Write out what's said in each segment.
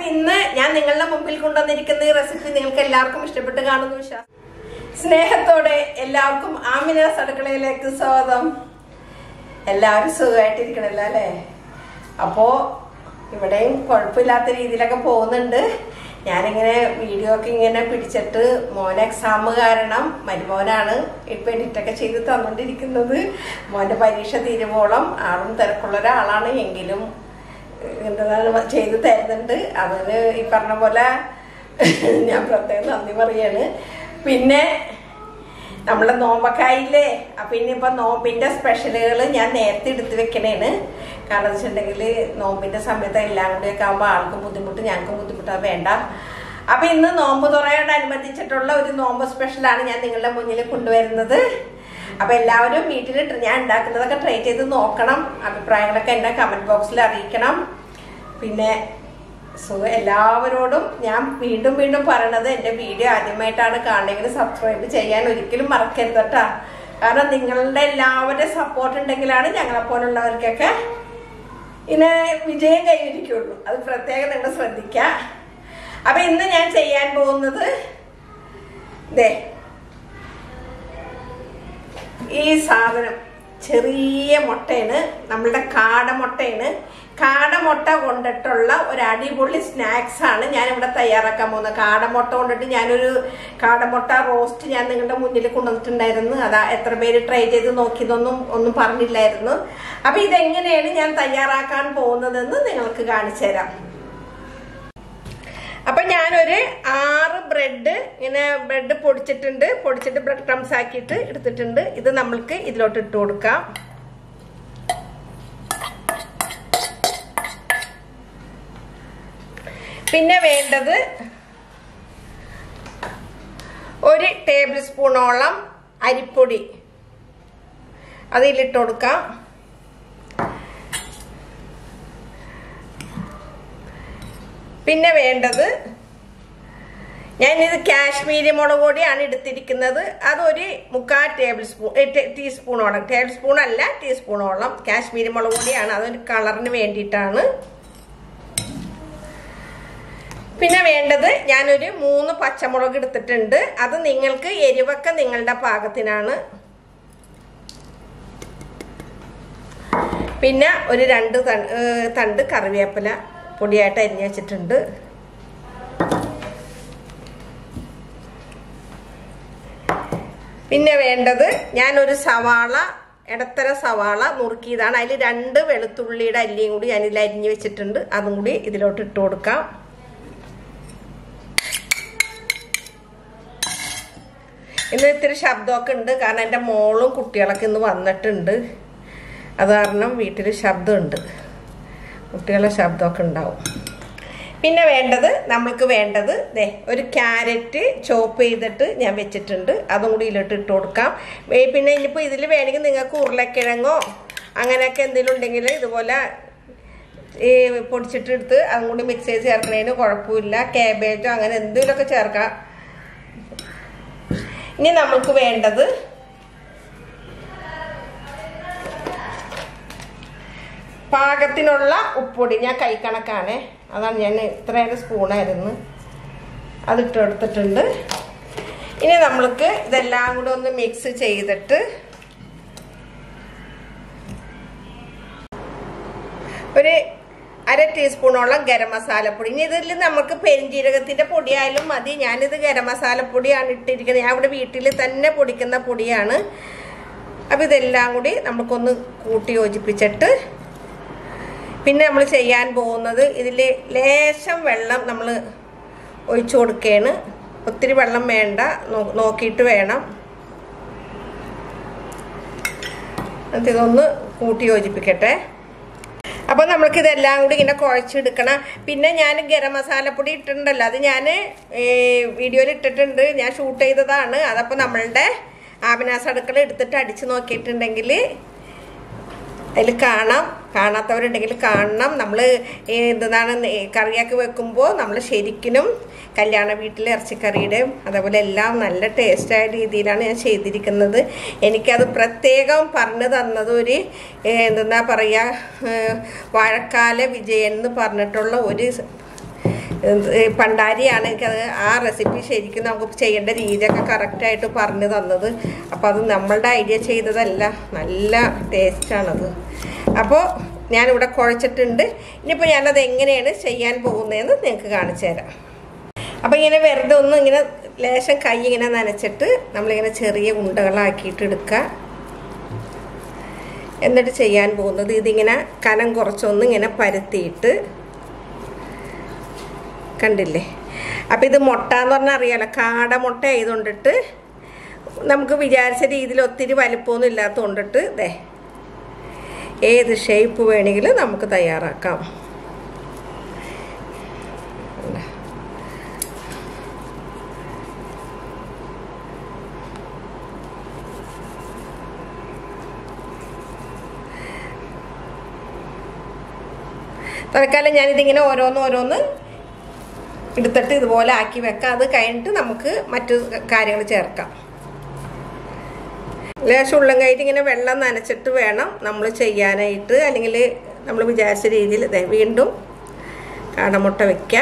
ഇന്ന് ഞാൻ നിങ്ങളുടെ മുമ്പിൽ കൊണ്ടുവന്നിരിക്കുന്ന ഈ റെസിപ്പി നിങ്ങൾക്ക് എല്ലാവർക്കും ഇഷ്ടപ്പെട്ട് കാണുന്നു വിശ്വാസം സ്നേഹത്തോടെ എല്ലാവർക്കും ആമിനാസ് അടുക്കളയിലേക്ക് സ്വാഗതം എല്ലാവരും സുഖമായിട്ടിരിക്കണല്ലോ അല്ലേ അപ്പോ ഇവിടെയും കുഴപ്പമില്ലാത്ത രീതിയിലൊക്കെ പോകുന്നുണ്ട് ഞാനിങ്ങനെ വീഡിയോ ഒക്കെ ഇങ്ങനെ പിടിച്ചിട്ട് മോനെ എക്സാം കാരണം മരുമോനാണ് ഇപ്പൊ എഡിറ്റൊക്കെ ചെയ്ത് തന്നുകൊണ്ടിരിക്കുന്നത് മോന്റെ പരീക്ഷ തീരുവോളം ആളും തിരക്കുള്ള ഒരാളാണ് എങ്കിലും എന്താണ് ചെയ്ത് തരുന്നുണ്ട് അതിന് ഈ പറഞ്ഞ പോലെ ഞാൻ പ്രത്യേകം നന്ദി പറയാണ് പിന്നെ നമ്മളെ നോമ്പക്കായില്ലേ അപ്പൊ ഇനിയിപ്പോ നോമ്പിന്റെ സ്പെഷ്യലുകൾ ഞാൻ നേരത്തെ എടുത്ത് വെക്കണേണ് കാരണം എന്ന് വെച്ചിട്ടുണ്ടെങ്കിൽ നോമ്പിന്റെ സമയത്ത് എല്ലാം കൂടിയൊക്കെ ആകുമ്പോൾ ആൾക്കും ബുദ്ധിമുട്ട് ഞങ്ങൾക്കും ബുദ്ധിമുട്ട് അത് വേണ്ട അപ്പൊ ഇന്ന് നോമ്പ് തുറയോടനുബന്ധിച്ചിട്ടുള്ള ഒരു നോമ്പ് സ്പെഷ്യലാണ് ഞാൻ നിങ്ങളുടെ മുന്നിൽ കൊണ്ടുവരുന്നത് അപ്പൊ എല്ലാവരും വീട്ടിൽ ഞാൻ ഉണ്ടാക്കുന്നതൊക്കെ ട്രൈ ചെയ്ത് നോക്കണം അഭിപ്രായങ്ങളൊക്കെ എന്നെ കമന്റ് ബോക്സിൽ അറിയിക്കണം പിന്നെ സോ എല്ലാവരോടും ഞാൻ വീണ്ടും വീണ്ടും പറയണത് എൻ്റെ വീഡിയോ ആദ്യമായിട്ടാണ് കാണണമെങ്കിൽ സബ്സ്ക്രൈബ് ചെയ്യാൻ ഒരിക്കലും മറക്കരുത് കേട്ടോ കാരണം നിങ്ങളുടെ എല്ലാവരുടെ സപ്പോർട്ട് ഉണ്ടെങ്കിലാണ് ഞങ്ങളെ പോലുള്ളവർക്കൊക്കെ ഇങ്ങനെ വിജയം കൈവരിക്കുള്ളൂ അത് പ്രത്യേകം നിങ്ങൾ ശ്രദ്ധിക്കുക അപ്പൊ ഇന്ന് ഞാൻ ചെയ്യാൻ പോകുന്നത് ദേ ഈ സാധനം ചെറിയ മുട്ടയാണ് നമ്മളുടെ കാടമുട്ടയാണ് കാടമുട്ട കൊണ്ടിട്ടുള്ള ഒരു അടിപൊളി സ്നാക്സ് ആണ് ഞാൻ ഇവിടെ തയ്യാറാക്കാൻ പോകുന്നത് കാടമുട്ട കൊണ്ടിട്ട് ഞാനൊരു കാടമുട്ട റോസ്റ്റ് ഞാൻ നിങ്ങളുടെ മുന്നിൽ കൊണ്ടുവന്നിട്ടുണ്ടായിരുന്നു അതാ എത്ര പേര് ട്രൈ ചെയ്ത് നോക്കിയതൊന്നും ഒന്നും പറഞ്ഞില്ലായിരുന്നു അപ്പൊ ഇതെങ്ങനെയാണ് ഞാൻ തയ്യാറാക്കാൻ പോകുന്നതെന്ന് നിങ്ങൾക്ക് കാണിച്ചു തരാം അപ്പൊ ഞാനൊരു ആറ് ബ്രെഡ് ഇങ്ങനെ ബ്രെഡ് പൊടിച്ചിട്ടുണ്ട് പൊടിച്ചിട്ട് ബ്രെഡ് ക്രംസ് ആക്കിയിട്ട് എടുത്തിട്ടുണ്ട് ഇത് നമ്മൾക്ക് ഇതിലോട്ട് ഇട്ട് കൊടുക്കാം പിന്നെ വേണ്ടത് ഒരു ടേബിൾ സ്പൂണോളം അരിപ്പൊടി അതിലിട്ട് കൊടുക്കാം പിന്നെ വേണ്ടത് ഞാനിത് കാശ്മീരി മുളക് പൊടിയാണ് എടുത്തിരിക്കുന്നത് അതൊരു മുക്കാൽ ടേബിൾ സ്പൂൺ ടീസ്പൂണോളം ടേബിൾ സ്പൂൺ അല്ല ടീസ്പൂണോളം കാശ്മീരി മുളക് പൊടിയാണ് അതൊരു കളറിന് വേണ്ടിയിട്ടാണ് പിന്നെ വേണ്ടത് ഞാനൊരു മൂന്ന് പച്ചമുളക് എടുത്തിട്ടുണ്ട് അത് നിങ്ങൾക്ക് എരിവൊക്കെ നിങ്ങളുടെ പാകത്തിനാണ് പിന്നെ ഒരു രണ്ട് തണ്ട് കറിവേപ്പില പൊടിയായിട്ട് അരിഞ്ഞു വെച്ചിട്ടുണ്ട് പിന്നെ വേണ്ടത് ഞാനൊരു സവാള ഇടത്തര സവാള നുറുക്കിയതാണ് അതിൽ രണ്ട് വെളുത്തുള്ളിയുടെ അല്ലിയും കൂടി ഞാനിതിൽ അരിഞ്ഞു വെച്ചിട്ടുണ്ട് അതും കൂടി ഇതിലോട്ട് ഇട്ട് കൊടുക്കാം ഇന്ന് ഇത്തിരി ശബ്ദമൊക്കെ ഉണ്ട് കാരണം എൻ്റെ മോളും കുട്ടികളൊക്കെ ഇന്ന് വന്നിട്ടുണ്ട് അത് കാരണം വീട്ടിൽ ശബ്ദമുണ്ട് കുട്ടികളുടെ ശബ്ദമൊക്കെ ഉണ്ടാവും പിന്നെ വേണ്ടത് നമ്മൾക്ക് വേണ്ടത് ദേ ഒരു ക്യാരറ്റ് ചോപ്പ് ചെയ്തിട്ട് ഞാൻ വെച്ചിട്ടുണ്ട് അതും കൂടി ഇതിലിട്ട് ഇട്ട് കൊടുക്കാം പിന്നെ ഇനിയിപ്പോൾ ഇതിൽ വേണമെങ്കിൽ നിങ്ങൾക്ക് ഉരുളക്കിഴങ്ങോ അങ്ങനെയൊക്കെ എന്തെങ്കിലും ഉണ്ടെങ്കിൽ ഇതുപോലെ ഈ പൊടിച്ചിട്ട് എടുത്ത് അതും കൂടി മിക്സ് ചെയ്ത് ചേർക്കണതിന് കുഴപ്പമില്ല കാബേജോ അങ്ങനെ എന്തെങ്കിലുമൊക്കെ ചേർക്കാം ഇനി നമുക്ക് വേണ്ടത് പാകത്തിനുള്ള ഉപ്പൊടി ഞാൻ കൈക്കണക്കാണ് അതാണ് ഞാൻ ഇത്രയേറെ സ്പൂണായിരുന്നു അതിട്ട് എടുത്തിട്ടുണ്ട് ഇനി നമ്മൾക്ക് ഇതെല്ലാം കൂടെ ഒന്ന് മിക്സ് ചെയ്തിട്ട് ഒരു അര ടീസ്പൂണോളം ഗരം മസാലപ്പൊടി ഇനി ഇതിൽ നമുക്ക് പെരിഞ്ജീരകത്തിന്റെ പൊടിയായാലും മതി ഞാനിത് ഗരം മസാലപ്പൊടിയാണ് ഇട്ടിരിക്കുന്നത് ഞാൻ ഇവിടെ വീട്ടിൽ തന്നെ പൊടിക്കുന്ന പൊടിയാണ് അപ്പം ഇതെല്ലാം കൂടി നമുക്കൊന്ന് കൂട്ടി യോജിപ്പിച്ചിട്ട് പിന്നെ നമ്മൾ ചെയ്യാൻ പോകുന്നത് ഇതിൽ ലേശം വെള്ളം നമ്മൾ ഒഴിച്ചു കൊടുക്കുകയാണ് ഒത്തിരി വെള്ളം വേണ്ട നോക്കിയിട്ട് വേണം എന്നിട്ട് ഇതൊന്ന് കൂട്ടി യോജിപ്പിക്കട്ടെ അപ്പോൾ നമ്മൾക്ക് ഇതെല്ലാം കൂടി ഇങ്ങനെ കുഴച്ചെടുക്കണം പിന്നെ ഞാൻ ഗരം മസാലപ്പൊടി ഇട്ടിട്ടുണ്ടല്ലോ അത് ഞാൻ വീഡിയോയിൽ ഇട്ടിട്ടുണ്ട് ഞാൻ ഷൂട്ട് ചെയ്തതാണ് അതപ്പോൾ നമ്മളുടെ ആബിനാസ് അടുക്കള എടുത്തിട്ട് അടിച്ച് നോക്കിയിട്ടുണ്ടെങ്കിൽ അതിൽ കാണാം കാണാത്തവരുണ്ടെങ്കിൽ കാണണം നമ്മൾ എന്താണ് കറിയൊക്കെ വെക്കുമ്പോൾ നമ്മൾ ശരിക്കും കല്യാണ വീട്ടിലെ ഇറച്ചിക്കറിയുടെയും അതേപോലെ എല്ലാം നല്ല ടേസ്റ്റായ രീതിയിലാണ് ഞാൻ ചെയ്തിരിക്കുന്നത് എനിക്കത് പ്രത്യേകം പറഞ്ഞു തന്നത് ഒരു എന്താ പറയുക വാഴക്കാല വിജയൻ എന്ന് പറഞ്ഞിട്ടുള്ള ഒരു ഈ പണ്ടാരിയാണ് എനിക്കത് ആ റെസിപ്പി ശരിക്കും നമുക്ക് ചെയ്യേണ്ട രീതിയൊക്കെ കറക്റ്റായിട്ട് പറഞ്ഞു തന്നത് അപ്പോൾ അത് നമ്മളുടെ ഐഡിയ ചെയ്തതല്ല നല്ല ടേസ്റ്റാണത് അപ്പോൾ ഞാനിവിടെ കുഴച്ചിട്ടുണ്ട് ഇനിയിപ്പോൾ ഞാനത് എങ്ങനെയാണ് ചെയ്യാൻ പോകുന്നതെന്ന് നിങ്ങൾക്ക് കാണിച്ചു തരാം അപ്പോൾ ഇങ്ങനെ വെറുതെ ഒന്ന് ഇങ്ങനെ ലേശം കൈ ഇങ്ങനെ നനച്ചിട്ട് നമ്മളിങ്ങനെ ചെറിയ ഉണ്ടകളാക്കിയിട്ട് എടുക്കുക എന്നിട്ട് ചെയ്യാൻ പോകുന്നത് ഇതിങ്ങനെ കനം കുറച്ചൊന്ന് ഇങ്ങനെ പരത്തിയിട്ട് കണ്ടില്ലേ അപ്പം ഇത് മുട്ട എന്ന് പറഞ്ഞാൽ അറിയാലോ കാട മുട്ട ആയതുകൊണ്ടിട്ട് നമുക്ക് വിചാരിച്ച രീതിയിൽ ഒത്തിരി വലിപ്പമൊന്നും ഇല്ലാത്തതുകൊണ്ടിട്ട് ഇതേ ഏത് ഷേപ്പ് വേണമെങ്കിലും നമുക്ക് തയ്യാറാക്കാം തൽക്കാലം ഞാനിതിങ്ങനെ ഓരോന്ന് ഓരോന്ന് എടുത്തിട്ട് ഇതുപോലെ ആക്കി വെക്കാം അത് കഴിഞ്ഞിട്ട് നമുക്ക് മറ്റു കാര്യങ്ങൾ ചേർക്കാം ലേശം ഉള്ളം കയറ്റി ഇങ്ങനെ വെള്ളം നനച്ചിട്ട് വേണം നമ്മൾ ചെയ്യാനായിട്ട് അല്ലെങ്കിൽ നമ്മൾ വിചാരിച്ച രീതിയിൽ ഇതേ വീണ്ടും കാടമുട്ട വയ്ക്കുക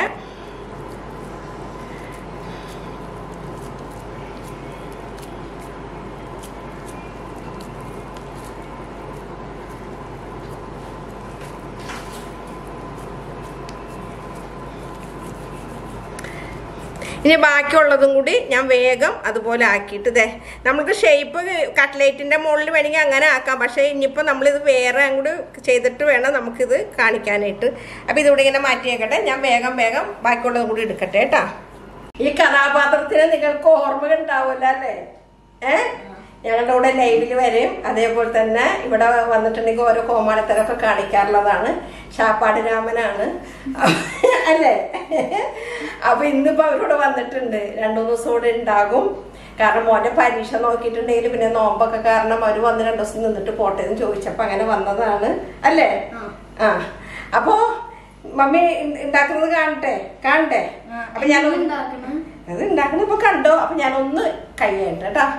ഇനി ബാക്കിയുള്ളതും കൂടി ഞാൻ വേഗം അതുപോലെ ആക്കിയിട്ട് ഇതേ നമുക്ക് ഷേപ്പ് കട്ട്ലേറ്റിൻ്റെ മുകളിൽ വേണമെങ്കിൽ അങ്ങനെ ആക്കാം പക്ഷേ ഇനിയിപ്പോൾ നമ്മളിത് വേറെ അങ്ങോട്ട് ചെയ്തിട്ട് വേണം നമുക്കിത് കാണിക്കാനായിട്ട് അപ്പോൾ ഇതിവിടെ ഇങ്ങനെ മാറ്റിയേക്കട്ടെ ഞാൻ വേഗം വേഗം ബാക്കിയുള്ളതും കൂടി എടുക്കട്ടെ കേട്ടാ ഈ കഥാപാത്രത്തിന് നിങ്ങൾക്ക് ഓർമ്മ ഉണ്ടാവില്ല അല്ലേ ഏ ഞങ്ങളുടെ കൂടെ ലൈവിൽ വരും അതേപോലെ തന്നെ ഇവിടെ വന്നിട്ടുണ്ടെങ്കിൽ ഓരോ കോമാളിത്തരമൊക്കെ കാണിക്കാറുള്ളതാണ് ഷാപ്പാട് രാമനാണ് അല്ലേ അപ്പൊ ഇന്നിപ്പോ അവരോട് വന്നിട്ടുണ്ട് രണ്ടു മൂന്ന് ദിവസം കൂടെ ഉണ്ടാകും കാരണം മോന്റെ പരീക്ഷ നോക്കിയിട്ടുണ്ടെങ്കിൽ പിന്നെ നോമ്പൊക്കെ കാരണം അവര് വന്ന് രണ്ടു ദിവസം നിന്നിട്ട് പോട്ടെ എന്ന് ചോദിച്ചപ്പോ അങ്ങനെ വന്നതാണ് അല്ലേ ആ അപ്പോ മമ്മി ഉണ്ടാക്കുന്നത് കാണട്ടെ കാണട്ടെ അപ്പൊ ഞാൻ അത് ഉണ്ടാക്കുന്നത് ഇപ്പൊ കണ്ടോ അപ്പൊ ഞാനൊന്ന് കഴിയട്ടെ കേട്ടാ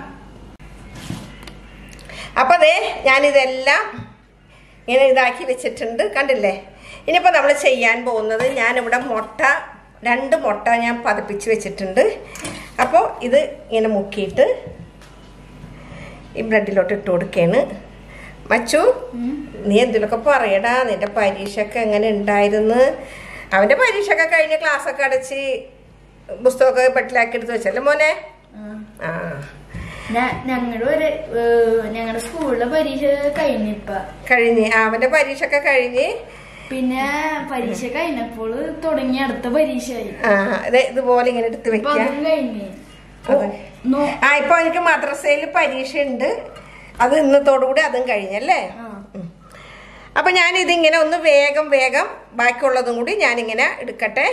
അപ്പൊ അതെ ഞാനിതെല്ലാം ഇങ്ങനെ ഇതാക്കി വെച്ചിട്ടുണ്ട് കണ്ടില്ലേ ഇനിയിപ്പോൾ നമ്മൾ ചെയ്യാൻ പോകുന്നത് ഞാനിവിടെ മുട്ട രണ്ട് മുട്ട ഞാൻ പതിപ്പിച്ച് വെച്ചിട്ടുണ്ട് അപ്പോൾ ഇത് ഇങ്ങനെ മുക്കിയിട്ട് ഈ ബ്രെഡിലോട്ട് ഇട്ട് കൊടുക്കുകയാണ് മച്ചു നീ എന്തിലൊക്കെ പറയടാ നിന്റെ പരീക്ഷയൊക്കെ എങ്ങനെ ഉണ്ടായിരുന്നു അവന്റെ പരീക്ഷയൊക്കെ കഴിഞ്ഞ് ക്ലാസ്സൊക്കെ അടച്ച് പുസ്തകമൊക്കെ പെട്ടിലാക്കി എടുത്ത് വെച്ചല്ലേ മോനെ ആ ഞങ്ങളുടെ ഒരു ഞങ്ങളുടെ സ്കൂളിലെ പരീക്ഷ കഴിഞ്ഞിപ്പ കഴിഞ്ഞ് ആ, അവന്റെ പരീക്ഷയൊക്കെ കഴിഞ്ഞ് പിന്നെ പരീക്ഷ കഴിഞ്ഞപ്പോൾ തുടങ്ങി അടുത്ത പരീക്ഷയായി ആ ഇത് ഇതുപോലെ ഇങ്ങനെ എടുത്ത് അപ്പൊ വെക്കാം അതും കഴിഞ്ഞ് അതെ. നോ- ആ ഇപ്പൊ എനിക്ക് മദ്രസയിൽ പരീക്ഷ ഉണ്ട് അത് ഇന്നത്തോടുകൂടി അതും കഴിഞ്ഞല്ലേ ആ. ഉം. അപ്പൊ ഞാൻ ഇതിങ്ങനെ ഒന്ന് വേഗം വേഗം ബാക്കിയുള്ളതും കൂടി ഞാനിങ്ങനെ എടുക്കട്ടെ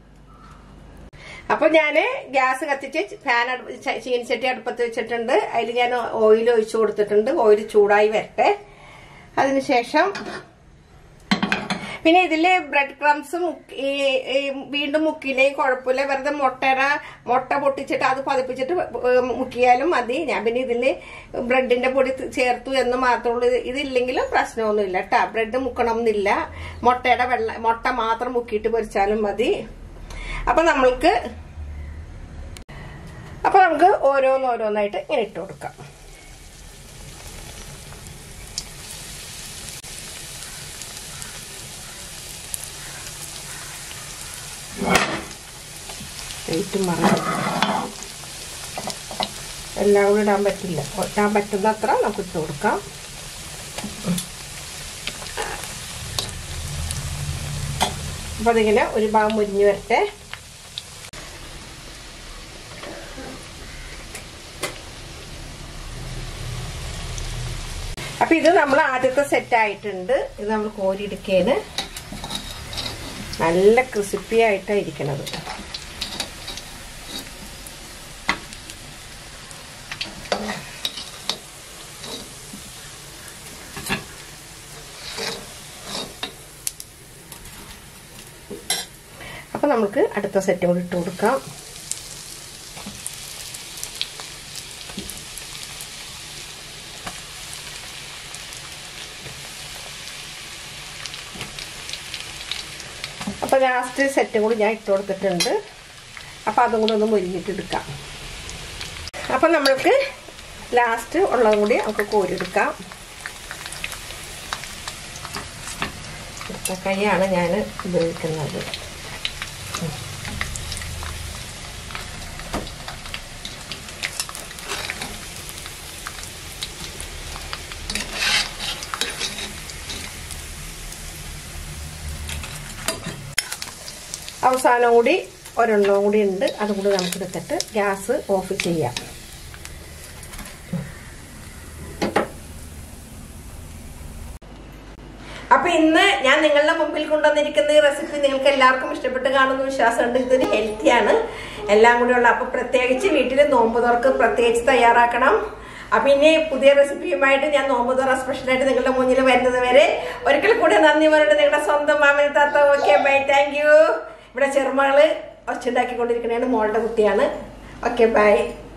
അപ്പൊ ഞാന് ഗ്യാസ് കത്തിച്ച് ഫാൻ അടുപ്പ് ച- ചീനിച്ചട്ടി അടുപ്പത്ത് വെച്ചിട്ടുണ്ട് അതിൽ ഞാൻ ഓയിൽ ഒഴിച്ചു കൊടുത്തിട്ടുണ്ട് ഓയിൽ ചൂടായി വരട്ടെ അതിനുശേഷം പിന്നെ ഇതില് ബ്രെഡ് ക്രംസ് വീണ്ടും മുക്കിയില്ലെങ്കിൽ കുഴപ്പമില്ല വെറുതെ മുട്ടയുടെ മുട്ട പൊട്ടിച്ചിട്ട് അത് പതിപ്പിച്ചിട്ട് ഏ, മുക്കിയാലും മതി ഞാൻ പിന്നെ ഇതില് ബ്രെഡിന്റെ പൊടി ചേർത്തു എന്ന് മാത്രമേ ഉള്ളൂ ഇത് ഇതില്ലെങ്കിലും പ്രശ്നമൊന്നുമില്ല കേട്ടാ ബ്രെഡ് മുക്കണം എന്നില്ല മുട്ടയുടെ വെള്ള മുട്ട മാത്രം മുക്കിയിട്ട് പൊരിച്ചാലും മതി അപ്പൊ നമ്മൾക്ക് അപ്പൊ നമുക്ക് ഓരോന്നോരോന്നായിട്ട് ഇങ്ങനെ ഇട്ട് കൊടുക്കാം വെയിറ്റ് മറന്നു എല്ലാം കൂടി ഇടാൻ പറ്റില്ല ഇടാൻ പറ്റുന്ന അത്ര നമുക്ക് ഇട്ട് കൊടുക്കാം അപ്പൊ അതിങ്ങനെ ഒരു ഭാഗം മുരിഞ്ഞു വരട്ടെ അപ്പൊ ഇത് നമ്മൾ ആദ്യത്തെ സെറ്റ് ആയിട്ടുണ്ട് ഇത് നമ്മൾ കോരിയെടുക്കേന് നല്ല ക്രിസ്പി ആയിട്ടാണ് ഇരിക്കണത് അപ്പൊ നമുക്ക് അടുത്ത സെറ്റ് കൂടി ഇട്ട് കൊടുക്കാം അപ്പോൾ ലാസ്റ്റ് സെറ്റും കൂടി ഞാൻ ഇട്ട് കൊടുത്തിട്ടുണ്ട് അപ്പോൾ അതും കൂടി ഒന്ന് മുരിഞ്ഞിട്ട് എടുക്കാം അപ്പം നമ്മൾക്ക് ലാസ്റ്റ് ഉള്ളതും കൂടി നമുക്ക് കോരിയെടുക്കാം കൈയാണ് ഞാൻ ഉപയോഗിക്കുന്നത് അവസാനം കൂടി ഒരെണ്ണവും കൂടി ഉണ്ട് അതും കൂടി നമുക്ക് എടുത്തിട്ട് ഗ്യാസ് ഓഫ് ചെയ്യാം അപ്പൊ ഇന്ന് ഞാൻ നിങ്ങളുടെ മുമ്പിൽ കൊണ്ടുവന്നിരിക്കുന്ന ഈ റെസിപ്പി നിങ്ങൾക്ക് എല്ലാവർക്കും ഇഷ്ടപ്പെട്ട് കാണുന്ന വിശ്വാസമുണ്ട് ഇതൊരു ഹെൽത്തിയാണ് എല്ലാം കൂടി ഉള്ള അപ്പൊ പ്രത്യേകിച്ച് വീട്ടിൽ നോമ്പ് തുറക്ക് പ്രത്യേകിച്ച് തയ്യാറാക്കണം അപ്പൊ ഇനി പുതിയ റെസിപ്പിയുമായിട്ട് ഞാൻ നോമ്പ് തുറ സ്പെഷ്യലായിട്ട് നിങ്ങളുടെ മുന്നിൽ വരുന്നത് വരെ ഒരിക്കൽ കൂടി നന്ദി പറഞ്ഞിട്ട് നിങ്ങളുടെ സ്വന്തം മാമന താത്ത ഓക്കെ ബൈ താങ്ക് യു ഇവിടെ ചെറുമകള് ഒച്ചുണ്ടാക്കിക്കൊണ്ടിരിക്കണേണ് മോളുടെ കുട്ടിയാണ് ഓക്കെ ബൈ